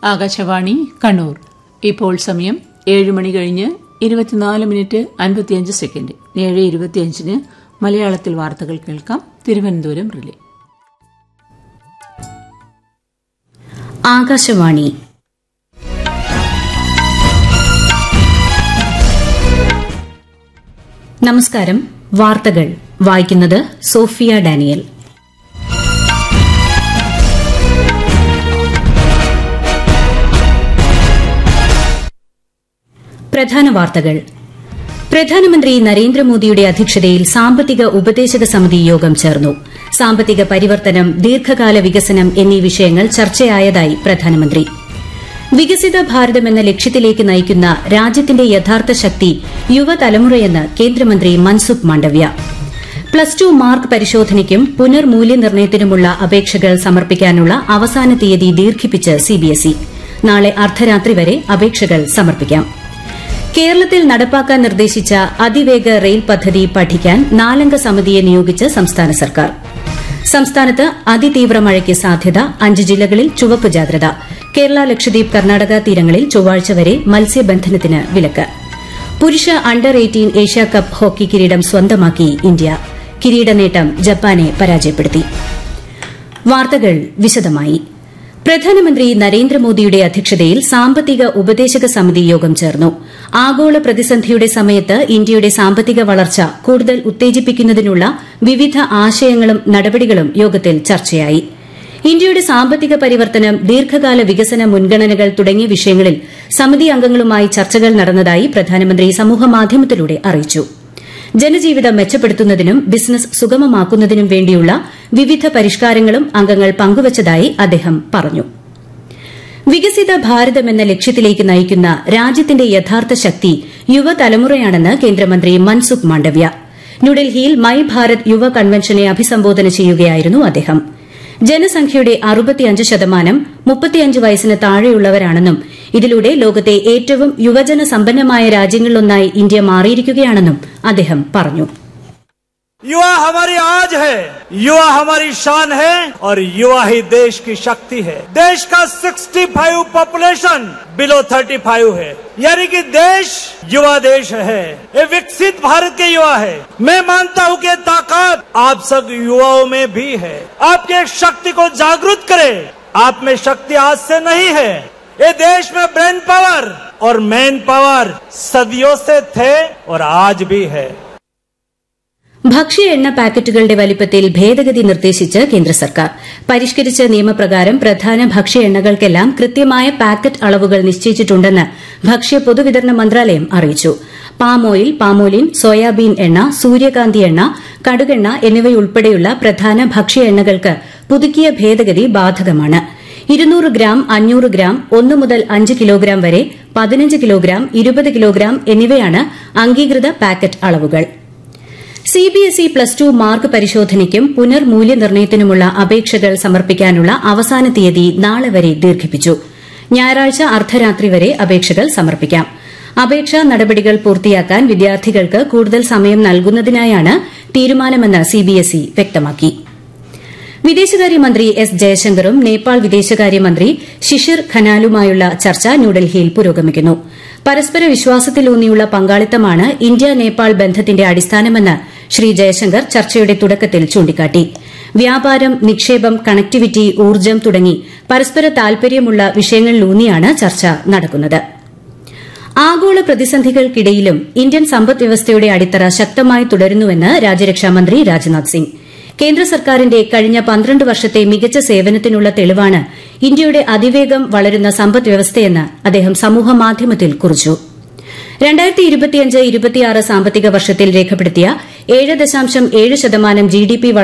ആകാശവാണി കണ്ണൂർ ഇപ്പോൾ സമയം ഏഴ് മണി കഴിഞ്ഞ് ഇരുപത്തിനാല് മിനിറ്റ് അൻപത്തിയഞ്ച് സെക്കൻഡ് ഏഴ് ഇരുപത്തിയഞ്ചിന് മലയാളത്തിൽ വാർത്തകൾ കേൾക്കാം തിരുവനന്തപുരം റിലേ ആകാശവാണി നമസ്കാരം വാർത്തകൾ വായിക്കുന്നത് സോഫിയ ഡാനിയൽ പ്രധാന വാർത്തകൾ പ്രധാനമന്ത്രി നരേന്ദ്രമോദിയുടെ അധ്യക്ഷതയിൽ സാമ്പത്തിക ഉപദേശക സമിതി യോഗം ചേർന്നു സാമ്പത്തിക പരിവർത്തനം ദീർഘകാല വികസനം എന്നീ വിഷയങ്ങൾ ചർച്ചയായതായി പ്രധാനമന്ത്രി വികസിത ഭാരതം എന്ന ലക്ഷ്യത്തിലേക്ക് നയിക്കുന്ന രാജ്യത്തിന്റെ യഥാർത്ഥ ശക്തി യുവതലമുറയെന്ന് കേന്ദ്രമന്ത്രി Mansukh Mandaviya plus two mark പരിശോധനയ്ക്കും പുനർമൂല്യനിർണ്ണയത്തിനുമുള്ള അപേക്ഷകൾ സമർപ്പിക്കാനുള്ള അവസാന തീയതി ദീർഘിപ്പിച്ച് സിബിഎസ്ഇ നാളെ അർദ്ധരാത്രി വരെ അപേക്ഷകൾ സമർപ്പിക്കാം കേരളത്തിൽ നടപ്പാക്കാൻ നിർദ്ദേശിച്ച അതിവേഗ റെയിൽ പദ്ധതി പഠിക്കാൻ നാലംഗ സമിതിയെ നിയോഗിച്ച് സംസ്ഥാന സർക്കാർ സംസ്ഥാനത്ത് അതിതീവ്ര മഴയ്ക്ക് സാധ്യത അഞ്ച് ജില്ലകളിൽ ചുവപ്പ് ജാഗ്രത കേരള ലക്ഷദ്വീപ് കർണാടക തീരങ്ങളിൽ ചൊവ്വാഴ്ച വരെ മത്സ്യബന്ധനത്തിന് വിലക്ക് പുരുഷ അണ്ടർ എയ്റ്റീൻ ഏഷ്യാകപ്പ് ഹോക്കി കിരീടം സ്വന്തമാക്കി ഇന്ത്യ കിരീട നേട്ടം ജപ്പാനെ പരാജയപ്പെടുത്തി വാർത്തകൾ വിശദമായി പ്രധാനമന്ത്രി നരേന്ദ്രമോദിയുടെ അധ്യക്ഷതയിൽ സാമ്പത്തിക ഉപദേശക സമിതി യോഗം ചേർന്നു ആഗോള പ്രതിസന്ധിയുടെ സമയത്ത് ഇന്ത്യയുടെ സാമ്പത്തിക വളർച്ച കൂടുതൽ ഉത്തേജിപ്പിക്കുന്നതിനുള്ള വിവിധ ആശയങ്ങളും നടപടികളും യോഗത്തിൽ ചർച്ചയായി ഇന്ത്യയുടെ സാമ്പത്തിക പരിവർത്തനം ദീർഘകാല വികസന മുൻഗണനകൾ തുടങ്ങിയ വിഷയങ്ങളിൽ സമിതി അംഗങ്ങളുമായി ചർച്ചകൾ നടന്നതായി പ്രധാനമന്ത്രി സമൂഹമാധ്യമത്തിലൂടെ അറിയിച്ചു ജനജീവിതം മെച്ചപ്പെടുത്തുന്നതിനും ബിസിനസ് സുഗമമാക്കുന്നതിനും വേണ്ടിയുള്ള വിവിധ പരിഷ്കാരങ്ങളും അംഗങ്ങൾ പങ്കുവച്ചതായി അദ്ദേഹം പറഞ്ഞു വികസിത ഭാരതം എന്ന ലക്ഷ്യത്തിലേക്ക് നയിക്കുന്ന രാജ്യത്തിന്റെ യഥാർത്ഥ ശക്തി യുവതലമുറയാണെന്ന് കേന്ദ്രമന്ത്രി മൻസുഖ് മാണ്ഡവ്യ ന്യൂഡൽഹിയിൽ മൈ ഭാരത് യുവ കൺവെൻഷനെ അഭിസംബോധന ചെയ്യുകയായിരുന്നു അദ്ദേഹം ജനസംഖ്യയുടെ അറുപത്തിയഞ്ച് ശതമാനം മുപ്പത്തിയഞ്ച് വയസ്സിന് താഴെയുള്ളവരാണെന്നും ഇതിലൂടെ ലോകത്തെ ഏറ്റവും യുവജന സമ്പന്നമായ രാജ്യങ്ങളിലൊന്നായി ഇന്ത്യ മാറിയിരിക്കുകയാണെന്നും അദ്ദേഹം പറഞ്ഞു युवा हमारी आज है युवा हमारी शान है और युवा ही देश की शक्ति है देश का 65 पॉपुलेशन बिलो 35 है यानी कि देश युवा देश है ये विकसित भारत के युवा है मैं मानता हूँ कि ताकत आप सब युवाओं में भी है आपके शक्ति को जागृत करे आप में शक्ति आज से नहीं है ये देश में ब्रेन पावर और मैन पावर सदियों से थे और आज भी है ഭക്ഷ്യ എണ്ണ പാക്കറ്റുകളുടെ വലിപ്പത്തിൽ ഭേദഗതി നിർദ്ദേശിച്ച് കേന്ദ്ര സർക്കാർ പരിഷ്കരിച്ച നിയമപ്രകാരം പ്രധാന ഭക്ഷ്യ എണ്ണകൾക്കെല്ലാം കൃത്യമായ പാക്കറ്റ് അളവുകൾ നിശ്ചയിച്ചിട്ടുണ്ടെന്ന് ഭക്ഷ്യ പൊതുവിതരണ മന്ത്രാലയം അറിയിച്ചു പാം ഓയിൽ പാമോലിൻ സോയാബീൻ എണ്ണ സൂര്യകാന്തി എണ്ണ കടുകെണ്ണ എന്നിവയുൾപ്പെടെയുള്ള പ്രധാന ഭക്ഷ്യ എണ്ണകൾക്ക് പുതുക്കിയ ഭേദഗതി ബാധകമാണ് ഇരുന്നൂറ് ഗ്രാം അഞ്ഞൂറ് ഗ്രാം ഒന്ന് മുതൽ അഞ്ച് കിലോഗ്രാം വരെ പതിനഞ്ച് കിലോഗ്രാം ഇരുപത് കിലോഗ്രാം എന്നിവയാണ് അംഗീകൃത പാക്കറ്റ് അളവുകൾ സിബിഎസ്ഇ പ്ലസ് ടു മാർക്ക് പരിശോധനയ്ക്കും പുനർമൂല്യനിർണ്ണയത്തിനുമുള്ള അപേക്ഷകൾ സമർപ്പിക്കാനുള്ള അവസാന തീയതി നാളെ വരെ ദീർഘിപ്പിച്ചു ഞായറാഴ്ച അർദ്ധരാത്രി വരെ അപേക്ഷകൾ സമർപ്പിക്കാം അപേക്ഷാ നടപടികൾ പൂർത്തിയാക്കാൻ വിദ്യാർത്ഥികൾക്ക് കൂടുതൽ സമയം നൽകുന്നതിനായാണ് തീരുമാനമെന്ന് സിബിഎസ്ഇ വ്യക്തമാക്കി വിദേശകാര്യമന്ത്രി എസ് ജയശങ്കറും നേപ്പാൾ വിദേശകാര്യമന്ത്രി ശിഷിർ ഖനാലുമായുള്ള ചർച്ച ന്യൂഡൽഹിയിൽ പുരോഗമിക്കുന്നു പരസ്പര വിശ്വാസത്തിലൂന്നിയുള്ള പങ്കാളിത്തമാണ് ഇന്ത്യ നേപ്പാൾ ബന്ധത്തിന്റെ അടിസ്ഥാനമെന്ന് ശ്രീ ജയശങ്കർ ചർച്ചയുടെ തുടക്കത്തിൽ ചൂണ്ടിക്കാട്ടി വ്യാപാരം നിക്ഷേപം കണക്ടിവിറ്റി ഊർജ്ജം തുടങ്ങി പരസ്പര താൽപര്യമുള്ള വിഷയങ്ങളിലൂന്നിയാണ് ചർച്ച നടക്കുന്നത് ആഗോള പ്രതിസന്ധികൾക്കിടയിലും ഇന്ത്യൻ സമ്പദ് വ്യവസ്ഥയുടെ അടിത്തറ ശക്തമായി തുടരുന്നുവെന്ന് രാജ്യരക്ഷാമന്ത്രി രാജ്നാഥ് സിംഗ് കേന്ദ്ര സർക്കാരിന്റെ കഴിഞ്ഞ പന്ത്രണ്ട് വർഷത്തെ മികച്ച സേവനത്തിനുള്ള തെളിവാണ് ഇന്ത്യയുടെ അതിവേഗം വളരുന്ന സമ്പദ് വ്യവസ്ഥയെന്ന് അദ്ദേഹം സമൂഹമാധ്യമത്തിൽ കുറിച്ചു സാമ്പത്തിക വർഷത്തിൽ രേഖപ്പെടുത്തിയ ഏഴ് ദശാംശം ഏഴ് ശതമാനം ജിഡിപി